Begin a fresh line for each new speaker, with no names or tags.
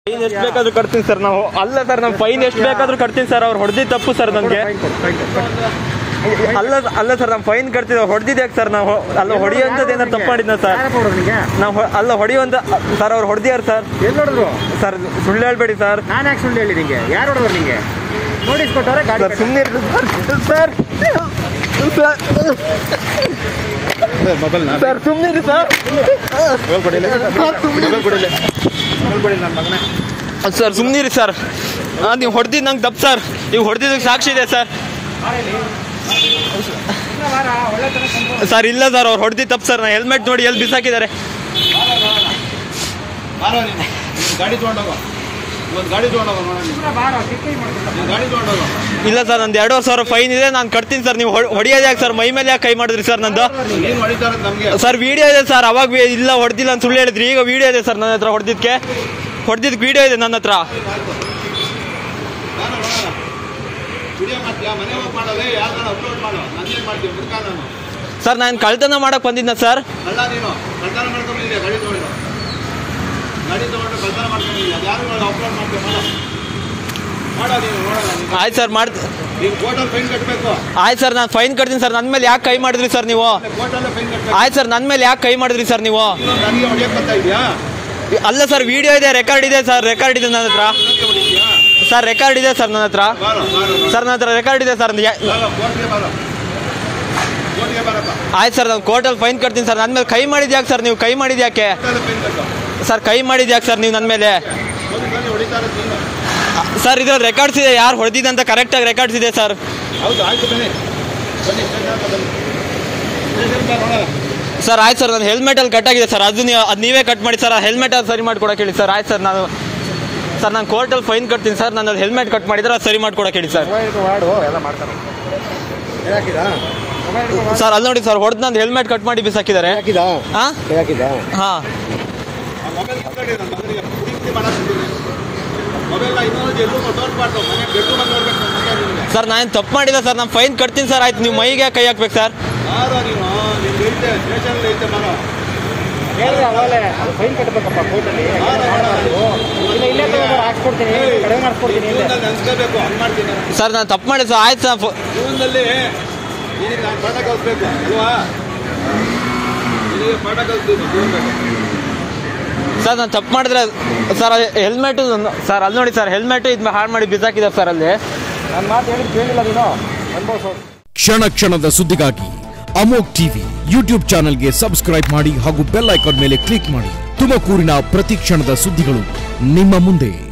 Fine ಎಷ್ಟು ಬೇಕಾದ್ರೂ ಕಟ್ತೀನಿ sir ನಾವು ಅಲ್ಲ ಸರ್ ನಮ್ಮ ಫೈನ್ ಎಷ್ಟು ಬೇಕಾದ್ರೂ ಕಟ್ತೀನಿ ಸರ್ ಅವ್ರು ಹೊಡೆದಿದ್ದು ತಪ್ಪು ಸರ್ ನನಗೆ ಅಲ್ಲ ಅಲ್ಲ ಸರ್ ನಮ್ಮ ಫೈನ್ ಕಟ್ತಿದ್ದೆ ಹೊಡೆದಿದ್ದೆ ಸರ್ ನಾವು ಅಲ್ಲ ಹೊಡಿಯೋಂಥದ್ದು ಏನಾರು ತಪ್ಪು ಮಾಡಿದ್ನ ಸರ್ ನಾವು ಹೊ- ಅಲ್ಲ ಹೊಡಿಯುವಂತ ಸರ್ ಅವ್ರು ಹೊಡೆದಿಯಾರ ಸರ್
ಎಲ್ಲಿ ನೋಡಿದ್ರು
ಸರ್ ಸುಳ್ಳು ಹೇಳ್ಬೇಡಿ ಸರ್
ನಾನು ಯಾಕೆ ಸುಳ್ಳು ಹೇಳಿ ನಿಂಗೆ ಯಾರು ಹೊಡೆದ್ರು ನಿಂಗೆ ನೋಟಿಸ್ ಕೊಟ್ಟವ್ರೆ ಗಾಡಿ
ಸರ್ ಸುಮ್ಮನೆ ಸರ್
ಮೊಬೈಲ್
ಸರ್ ಸುಮ್ಮನೆ ಸರ್ ಸರ್ ಸುಮ್ಮನಿರಿ ಸರ್ ಹಾಂ ನೀವು ಹೊಡೆದಿದ್ದು ನಂಗೆ ತಪ್ಪು ಸರ್ ನೀವು ಹೊಡೆದಿದ್ದಕ್ಕೆ ಸಾಕ್ಷಿ ಇದೆ ಸರ್ ಸರ್ ಇಲ್ಲ ಸರ್ ಅವ್ರು ಹೊಡೆದಿದ್ದು ತಪ್ಪು ಸರ್ ನಾ ಹೆಲ್ಮೆಟ್ ನೋಡಿ ಎಲ್ಲಿ ಬಿಸಾಕಿದ್ದಾರೆ
ಗಾಡಿ ತಗೊಂಡೋಗ ಒಂದು ಗಾಡಿ ತಗೊಂಡೋಗ ನೋಡೋಣ ನೀನು ಗಾಡಿ ತಗೊಂಡೋಗ
ಇಲ್ಲ ಸರ್ ನಂದು ಎರಡೂವರೆ ಸಾವಿರ ಫೈನ್ ಇದೆ ನಾನು ಕಟ್ತೀನಿ ಸರ್ ನೀವು ಹೊಡಿಯೋದು ಯಾಕೆ ಸರ್ ಮೈ ಮೇಲೆ ಯಾಕೆ ಕೈ ಮಾಡಿದ್ರಿ ಸರ್ ನಂದು
ಏನು ಹೊಡಿತಾರೆ ನಮಗೆ
ಸರ್ ವಿಡಿಯೋ ಇದೆ ಸರ್ ಅವಾಗ ವಿ- ಇಲ್ಲ ಹೊಡೆದಿಲ್ಲ ಅಂತ ಸುಳ್ಳು ಹೇಳಿದ್ರಿ ಈಗ ವಿಡಿಯೋ ಇದೆ ಸರ್ ನನ್ನ ಹತ್ರ ಹೊಡೆದಿದ್ದಕ್ಕೆ ಹೊಡೆದಿದ್ದಕ್ಕೆ ವಿಡಿಯೋ ಇದೆ ನನ್ನ ಹತ್ರ
ವಿಡಿಯೋ ಮಾಡ್ತೀಯಾ ಮನೆ ಹೋಗಿ ಮಾಡೋದೇ ಯಾವ್ದಾರ ಅಪ್ಲೋಡ್ ಮಾಡು ನಾನೇನು ಮಾಡ್ತೀವಿ ಮುದ್ಕ ನಾನು
ಸರ್ ನಾನು ಕಳ್ತನ ಮಾಡಕ್ ಬಂದಿದ್ನ ಸರ್
ಅಲ್ಲ ನೀನು ಕಳ್ತನ ಮಾಡ್ಕೊಂಡಿದ್ಯಾ ಗಾಡಿ ತಗೊಂಡು ಗಾಡಿ ತಗೊಂಡು ಕಳ್ತನ ಮಾಡ್ಕೊಂಡಿದ್ಯಾ ಅದು ಯಾರು ಅಪ್ಲೋಡ್ ಮಾಡ್ತೀವಿ ಮಾಡೋ ಮಾಡೋ ನೀನು ನೋಡೋಣ ನೀನು
ಆಯ್ತು ಸರ್ ಮಾಡ್
ನೀನು ಕೋರ್ಟಲ್ಲಿ ಫೈನ್ ಕಟ್ಟಬೇಕು
ಆಯ್ತು ಸರ್ ನಾನು ಫೈನ್ ಕಟ್ತೀನಿ ಸರ್ ನನ್ನ ಮೇಲೆ ಯಾಕೆ ಕೈ ಮಾಡಿದ್ರಿ ಸರ್ ನೀವು
ಕೋರ್ಟಲ್ಲೇ ಫೈನ್ ಕಟ್ಟಬೇಕು
ಆಯ್ತು ಸರ್ ನನ್ನ ಮೇಲೆ ಯಾಕೆ ಕೈ ಮಾಡಿದ್ರಿ ಸರ್ ನೀವು
ಇನ್ನೊಂದು ನನಗೆ ಹೊಡಿಯಕ್ಕೆ ಬರ್ತಾ ಇದೆಯಾ
ಅಲ್ಲ ಸರ್ ವಿಡಿಯೋ ಇದೆ ರೆಕಾರ್ಡ್ ಇದೆ ಸರ್ ರೆಕಾರ್ಡ್ ಇದೆ ನನ್ನ ಹತ್ರ
ಹೊಡಿತೀಯಾ
ಸರ್ ರೆಕಾರ್ಡ್ ಇದೆ ಸರ್ ನನ್ನ ಹತ್ರ
ಬಾರೋ ಬಾರೋ
ಸರ್ ನನ್ನ ಹತ್ರ ರೆಕಾರ್ಡ್ ಇದೆ ಸರ್ ಯಾ-
ಬಾರೋ ಕೋರ್ಟ್ಗೆ ಬಾರೋ ಕೋರ್ಟ್ಗೆ ಬಾರಪ್ಪ
ಆಯ್ತು ಸರ್ ನಾನು ಕೋರ್ಟಲ್ಲಿ ಫೈನ್ ಕಟ್ತೀನಿ ಸರ್ ನನ್ನ ಮೇಲೆ ಕೈ ಮಾಡಿದ್ ಯಾಕೆ ಸರ್ ನೀವು ಕೈ ಮಾಡಿದ್ ಯಾಕೆ
ಕೋರ್ಟಲ್ಲೇ ಫೈನ್ ಕಟ್ಟು
ಸರ್ ಕೈ ಮಾಡಿದ್ ಯಾಕೆ ಸರ್ ನೀವು ನನ್ನ ಮೇಲೆ
ಹೋಗಿ ಹೊಡಿತಾರೆ ನೀನು
ಸರ್ ಇದ್ರಲ್ಲಿ ರೆಕಾರ್ಡ್ಸ್ ಇದೆ ಯಾರು ಹೊಡೆದಿದೆ ಅಂತ ಕರೆಕ್ಟಾಗಿ ರೆಕಾರ್ಡ್ಸ್ ಇದೆ ಸರ್
ಹೌದು ಆಯ್ತು ಬನ್ನಿ ಬನ್ನಿ ಸ್ಟೇಷನ್ ಹತ್ರ ಬನ್ನಿ ಸ್ಟೇಷನ್ ಬಾ ನೋಡೋಣ
ಸರ್ ಆಯ್ತು ಸರ್ ನನ್ನ ಹೆಲ್ಮೆಟಲ್ಲಿ ಕಟ್ ಆಗಿದೆ ಸರ್ ಅದು ನೀವು ಅದು ನೀವೇ ಕಟ್ ಮಾಡಿ ಸರ್ ಆ ಹೆಲ್ಮೆಟ್ ಅದು ಸರಿ ಮಾಡ್ಕೊಡಕ್ಕೆ ಹೇಳಿ ಸರ್ ಆಯ್ತು ಸರ್ ನಾನು ಸರ್ ನಾನು ಕೋರ್ಟಲ್ಲಿ ಫೈನ್ ಕಟ್ತೀನಿ ಸರ್ ನಾನು ಹೆಲ್ಮೆಟ್ ಕಟ್ ಮಾಡಿದ್ರೆ ಅದು ಸರಿ ಮಾಡ್ಕೊಡಕ್ಕೆ ಹೇಳಿ ಸರ್
ಮೊಬೈಲ್ ಮಾಡು ಎಲ್ಲ ಮಾಡ್ತಾರೆ ಹಾಕಿದಾ ಮೊಬೈಲ್
ಸರ್ ಅಲ್ಲಿ ನೋಡಿ ಸರ್ ಹೊಡೆದು ನಂದು ಹೆಲ್ಮೆಟ್ ಕಟ್ ಮಾಡಿ ಬಿಸಾಕಿದ್ದಾರೆ
ಹಾಕಿದಾ
ಹಾಂ
ಹಾಕಿದಾ
ಹಾಂ
ಆ ಮೊಬೈಲ್ ಕಿತ್ಕೊಳ್ಳಿ ನನ್ನ ಮಗನಿಗೆ ಹುಡುಕಿ ಮಾಡಾಕ್ತಿದ್ದೀನಿ ಮೊಬೈಲ್ನ ಇನ್ನೊಂದು ಎಲ್ಲೂ ತೋರಿಸ್ಬಾರ್ದು ಮನೆ ಬೆಡ್ರೂಮ್ ಅಲ್ಲಿ ನೋಡ್ಬೇಕು ನನ್ನ ಮಗ ನಿನಗೆ
ಸರ್ ನಾನು ತಪ್ಪು ಮಾಡಿಲ್ಲ ಸರ್ ನಾನು ಫೈನ್ ಕಟ್ತೀನಿ ಸರ್ ಆಯ್ತು ನೀವು ಮೈಗೆ ಕೈ ಹಾಕ್ಬೇಕು ಸರ್
ಯಾರೋ ನೀನು ನಿಮ್ಗೆ ಐತೆ ಸ್ಟೇಷನಲ್ಲಿ ಐತೆ ಮನೋ
ಹೇಳಿದ್ರೆ ಅವಾಗಲೇ ಅದು ಫೈನ್ ಕಟ್ಟಬೇಕಪ್ಪ ಕೋರ್ಟಲ್ಲಿ ಇಲ್ಲ ಇಲ್ಲೇ ತಗೊಂಡು ಹಾಕ್ಸ್ಕೊಡ್ತೀನಿ ಕಡಿಮೆ ಮಾಡಿಸ್ಕೊಡ್ತೀನಿ ಇಲ್ಲೇ
ಜೀವನದಲ್ಲಿ ನೆನ್ಸ್ಕೋಬೇಕು ಹಂಗೆ ಮಾಡ್ತೀನಿ ನಾನು.
ಸರ್ ನಾನು ತಪ್ಪು ಮಾಡಿಲ್ಲ ಸರ್ ಆಯ್ತು ಸರ್ ಫೊ-
ಜೀವನದಲ್ಲಿ ನಿನಗೆ ನಾನು ಪಾಠ ಕಲಿಸ್ಬೇಕು ಅಲ್ವಾ ನಿನಗೆ ಪಾಠ ಕಲಿಸ್ತೀನಿ ಜೀವನದಲ್ಲಿ
ಸರ್ ನಾನು ತಪ್ಪು ಮಾಡಿದ್ರೆ ಸರ್ ಹೆಲ್ಮೆಟು ಸರ್ ಅಲ್ಲಿ ನೋಡಿ ಸರ್ ಹೆಲ್ಮೆಟು ಇದು ಹಾಳು ಮಾಡಿ ಬಿಸಾಕಿದ್ದಾರೆ ಸರ್ ಅಲ್ಲಿ
ನನ್ನ ಮಾತು ಹೇಳಿದ್ ಕೇಳಿಲ್ಲ ನೀನು ಅನ್ಭವಿಸೋದು
ಕ್ಷಣ ಕ್ಷಣದ ಸುದ್ದಿಗಾಗಿ ಅಮೋಕ್ ಟಿವಿ ಯೂಟ್ಯೂಬ್ ಚಾನೆಲ್ಗೆ ಸಬ್ಸ್ಕ್ರೈಬ್ ಮಾಡಿ ಹಾಗೂ ಬೆಲ್ ಐಕಾನ್ ಮೇಲೆ ಕ್ಲಿಕ್ ಮಾಡಿ ತುಮಕೂರಿನ ಪ್ರತಿ ಕ್ಷಣದ ಸುದ್ದಿಗಳು ನಿಮ್ಮ ಮುಂದೆ